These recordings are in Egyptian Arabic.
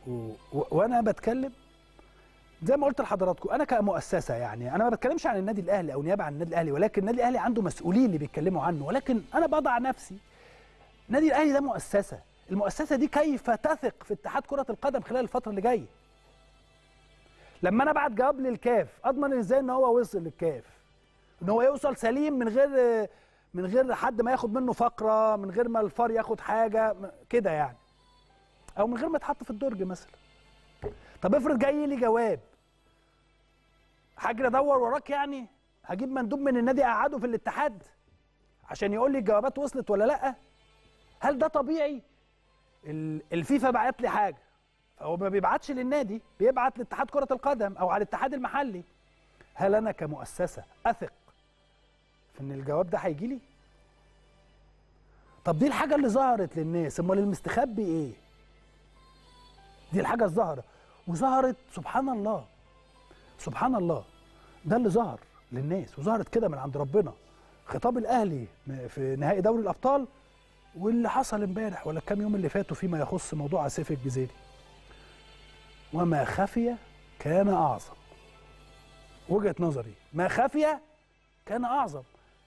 و... و... وانا بتكلم زي ما قلت لحضراتكم انا كمؤسسه يعني انا ما بتكلمش عن النادي الاهلي او نيابه عن النادي الاهلي ولكن النادي الاهلي عنده مسؤولين اللي بيتكلموا عنه ولكن انا بضع نفسي النادي الاهلي ده مؤسسه المؤسسه دي كيف تثق في اتحاد كره القدم خلال الفتره اللي جايه لما انا ابعت جواب للكاف اضمن ازاي ان هو وصل للكاف ان هو يوصل سليم من غير من غير حد ما ياخد منه فقره من غير ما الفار ياخد حاجه كده يعني او من غير ما يتحط في الدرج مثلا طب افرض جاي لي جواب هاجري ادور وراك يعني هجيب مندوب من النادي اقعده في الاتحاد عشان يقول لي الجوابات وصلت ولا لا هل ده طبيعي ال- الفيفا بعت لي حاجه فهو ما بيبعتش للنادي بيبعت لاتحاد كره القدم او على الاتحاد المحلي هل انا كمؤسسه اثق في ان الجواب ده هيجي لي طب دي الحاجه اللي ظهرت للناس امال المستخبي ايه دي الحاجه الظاهره وظهرت سبحان الله سبحان الله ده اللي ظهر للناس وظهرت كده من عند ربنا خطاب الاهلي م- في نهائي دوري الابطال واللي حصل امبارح ولا كام يوم اللي فاتوا فيما يخص موضوع عسيف الجزيري وما خفي كان اعظم وجهه نظري ما خفي كان اعظم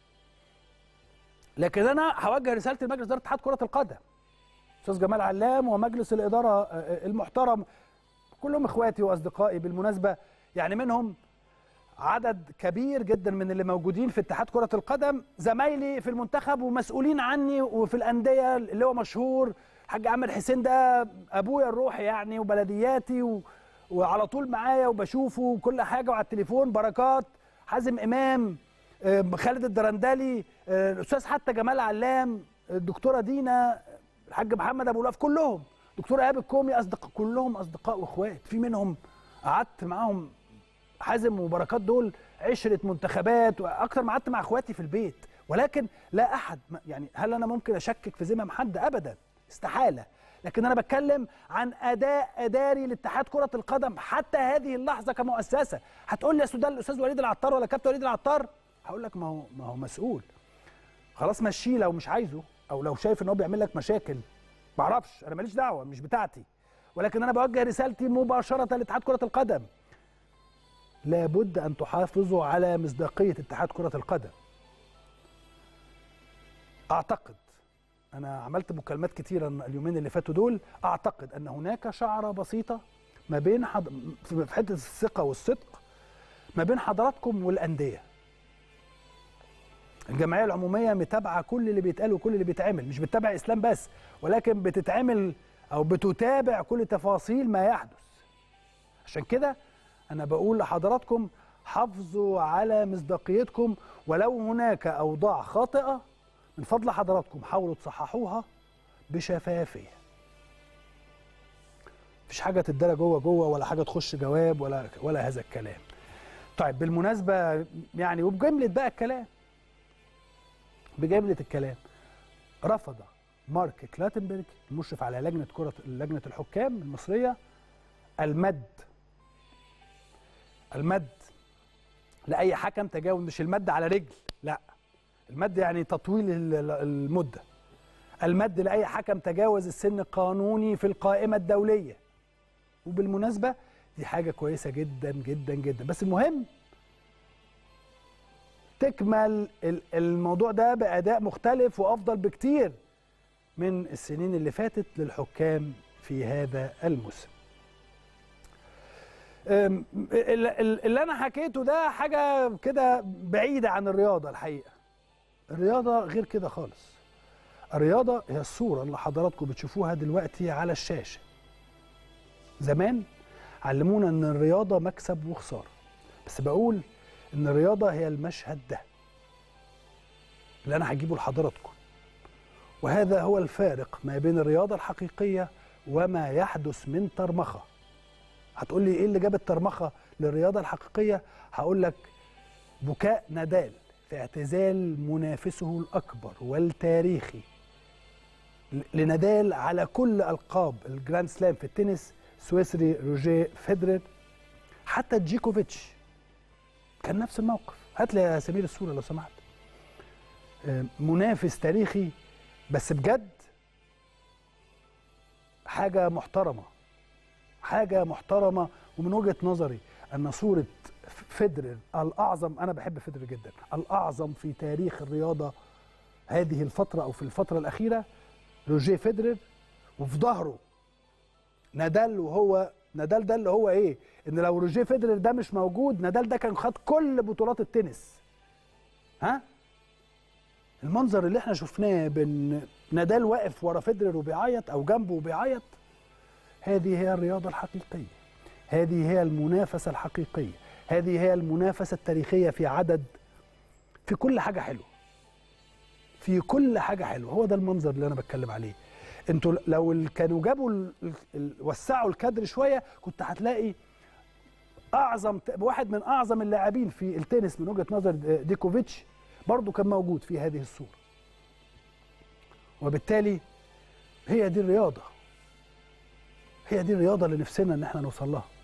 لكن انا هوجه رساله لمجلس اداره اتحاد كره القدم استاذ جمال علام ومجلس الاداره آه، آه، المحترم كلهم اخواتي واصدقائي بالمناسبه يعني منهم عدد كبير جدا من اللي موجودين في اتحاد كره القدم زمايلي في المنتخب ومسؤولين عني وفي الانديه اللي هو مشهور الحاج عامر حسين ده ابويا الروحي يعني وبلدياتي و... وعلى طول معايا وبشوفه وكل حاجه وعلى التليفون بركات حازم امام آم، خالد الدرندلي آه، الاستاذ حتى جمال علام الدكتوره دينا الحاج محمد ابو لف كلهم دكتور ايهاب الكومي اصدقاء كلهم اصدقاء واخوات في منهم قعدت معاهم حازم وبركات دول عشره منتخبات واكتر ما قعدت مع اخواتي في البيت ولكن لا احد يعني هل انا ممكن اشكك في ذمم حد ابدا استحاله لكن انا بتكلم عن اداء اداري لاتحاد كره القدم حتى هذه اللحظه كمؤسسه هتقول لي يا استاذ الاستاذ وليد العطار ولا كابتن وليد العطار هقول لك ما هو ما هو مسؤول خلاص مشيه لو مش عايزه او لو شايف ان هو بيعمل لك مشاكل معرفش انا ماليش دعوه مش بتاعتي ولكن انا بوجه رسالتي مباشره لاتحاد كره القدم لابد ان تحافظوا على مصداقيه اتحاد كره القدم اعتقد انا عملت مكالمات كتيره اليومين اللي فاتوا دول اعتقد ان هناك شعره بسيطه ما بين حض... في حته الثقه والصدق ما بين حضراتكم والانديه الجمعيه العموميه متابعه كل اللي بيتقال وكل اللي بيتعمل مش بتتابع اسلام بس ولكن بتتعمل او بتتابع كل تفاصيل ما يحدث عشان كده انا بقول لحضراتكم حافظوا على مصداقيتكم ولو هناك اوضاع خاطئه من فضل حضراتكم حاولوا تصححوها بشفافيه مفيش حاجه تتدرى جوه جوه ولا حاجه تخش جواب ولا ولا هذا الكلام طيب بالمناسبه يعني وبجمله بقى الكلام بجمله الكلام رفض مارك كلاتنبرج المشرف على لجنه كره لجنه الحكام المصريه المد المد لاي حكم تجاوز مش المد على رجل لا المد يعني تطويل ال- ال- المده المد لاي حكم تجاوز السن القانوني في القائمه الدوليه وبالمناسبه دي حاجه كويسه جدا جدا جدا بس المهم تكمل ال- الموضوع ده باداء مختلف وافضل بكتير من السنين اللي فاتت للحكام في هذا الموسم أم، ال- ال- اللي انا حكيته ده حاجه كده بعيده عن الرياضه الحقيقه الرياضه غير كده خالص الرياضه هي الصوره اللي حضراتكم بتشوفوها دلوقتي على الشاشه زمان علمونا ان الرياضه مكسب وخساره بس بقول ان الرياضه هي المشهد ده اللي انا هجيبه لحضراتكم وهذا هو الفارق ما بين الرياضه الحقيقيه وما يحدث من ترمخه هتقول لي ايه اللي جاب الترمخه للرياضه الحقيقيه هقول لك بكاء نادال في اعتزال منافسه الاكبر والتاريخي ل- لنادال على كل القاب الجراند سلام في التنس سويسري روجيه فيدرر حتى جيكوفيتش كان نفس الموقف هات لي يا سمير الصوره لو سمحت آه، منافس تاريخي بس بجد حاجه محترمه حاجه محترمه ومن وجهه نظري ان صوره فيدرر الاعظم انا بحب فيدرر جدا الاعظم في تاريخ الرياضه هذه الفتره او في الفتره الاخيره روجيه فيدرر وفي ظهره نادال وهو نادال ده اللي هو ايه ان لو روجيه فيدرر ده مش موجود نادال ده كان خد كل بطولات التنس ها المنظر اللي احنا شفناه بين نادال واقف ورا فيدرر وبيعيط او جنبه وبيعيط هذه هي الرياضه الحقيقيه هذه هي المنافسه الحقيقيه هذه هي المنافسه التاريخيه في عدد في كل حاجه حلوه في كل حاجه حلوه هو ده المنظر اللي انا بتكلم عليه انتوا لو ال- كانوا جابوا ال- ال- ال- وسعوا الكادر شويه كنت هتلاقي اعظم واحد من اعظم اللاعبين في التنس من وجهه نظر ديكوفيتش برضه كان موجود في هذه الصوره وبالتالي هي دي الرياضه هي دي الرياضه اللي نفسنا ان احنا نوصل لها